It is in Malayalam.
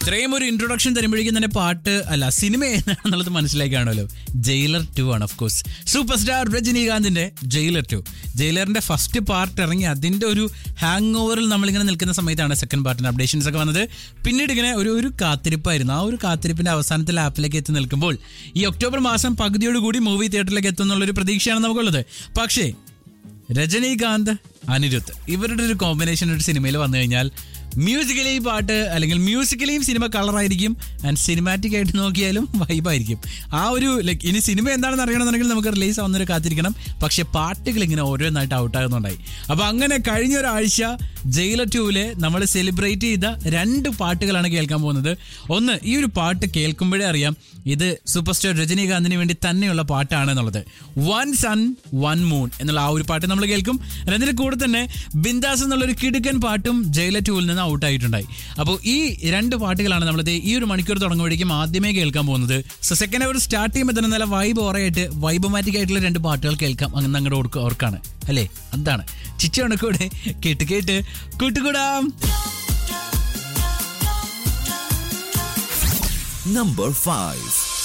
ഇത്രയും ഒരു ഇൻട്രൊഡക്ഷൻ തരുമ്പോഴേക്കും തന്നെ പാട്ട് അല്ല സിനിമ ഏതാണെന്നുള്ളത് മനസ്സിലാക്കി കാണുമല്ലോ ജയിലർ ടു ആണ് ഓഫ് കോഴ്സ് സൂപ്പർ സ്റ്റാർ രജനീകാന്തിന്റെ ജയിലർ ടു ജയിലറിന്റെ ഫസ്റ്റ് പാർട്ട് ഇറങ്ങി അതിന്റെ ഒരു ഹാങ് ഓവറിൽ നമ്മളിങ്ങനെ നിൽക്കുന്ന സമയത്താണ് സെക്കൻഡ് പാർട്ടിന്റെ അപ്ഡേഷൻസ് ഒക്കെ വന്നത് പിന്നീട് ഇങ്ങനെ ഒരു ഒരു കാത്തിരിപ്പായിരുന്നു ആ ഒരു കാത്തിരിപ്പിന്റെ അവസാനത്തെ ലാപ്പിലേക്ക് എത്തി നിൽക്കുമ്പോൾ ഈ ഒക്ടോബർ മാസം പകുതിയോടുകൂടി മൂവി തിയേറ്ററിലേക്ക് എത്തും എന്നുള്ളൊരു പ്രതീക്ഷയാണ് നമുക്കുള്ളത് പക്ഷേ രജനീകാന്ത് അനിരുദ്ധ് ഇവരുടെ ഒരു കോമ്പിനേഷൻ ഒരു സിനിമയിൽ വന്നു കഴിഞ്ഞാൽ മ്യൂസിക്കലി പാട്ട് അല്ലെങ്കിൽ മ്യൂസിക്കലിയും സിനിമ കളറായിരിക്കും ആൻഡ് സിനിമാറ്റിക് ആയിട്ട് നോക്കിയാലും വൈബായിരിക്കും ആ ഒരു ലൈക്ക് ഇനി സിനിമ എന്താണെന്ന് അറിയണമെന്നുണ്ടെങ്കിൽ നമുക്ക് റിലീസ് ആവുന്നൊരു കാത്തിരിക്കണം പക്ഷെ പാട്ടുകൾ ഇങ്ങനെ ഓരോന്നായിട്ട് ഔട്ടാകുന്നുണ്ടായി അപ്പൊ അങ്ങനെ കഴിഞ്ഞ ഒരാഴ്ച ജയിലർ ടൂവിലെ നമ്മൾ സെലിബ്രേറ്റ് ചെയ്ത രണ്ട് പാട്ടുകളാണ് കേൾക്കാൻ പോകുന്നത് ഒന്ന് ഈ ഒരു പാട്ട് കേൾക്കുമ്പോഴേ അറിയാം ഇത് സൂപ്പർ സ്റ്റാർ രജനീകാന്തിന് വേണ്ടി തന്നെയുള്ള പാട്ടാണ് എന്നുള്ളത് വൺ സൺ വൺ മൂൺ എന്നുള്ള ആ ഒരു പാട്ട് നമ്മൾ കേൾക്കും അതിന്റെ കൂടെ തന്നെ ബിന്ദാസ് എന്നുള്ള ഒരു കിടുക്കൻ പാട്ടും ജയിലർ ടൂവിൽ നിന്ന് ഔട്ട് ആയിട്ടുണ്ടായി അപ്പോൾ ഈ രണ്ട് പാട്ടുകളാണ് നമ്മളിത് ഈ ഒരു മണിക്കൂർ തുടങ്ങുമ്പോഴേക്കും ആദ്യമേ കേൾക്കാൻ പോകുന്നത് സോ സെക്കൻഡ് അവർ സ്റ്റാർട്ട് ചെയ്യുമ്പോൾ തന്നെ നല്ല വൈബ് ഓറയായിട്ട് വൈബമാറ്റിക് ആയിട്ടുള്ള രണ്ട് പാട്ടുകൾ കേൾക്കാം അങ്ങനെ അങ്ങോട്ട് ഓർക്ക് ഓർക്കാണ് അല്ലേ അതാണ് ചിച്ചയാണ് കൂടെ കേട്ട് കേട്ട് കൂട്ടുകൂടാം Number 5.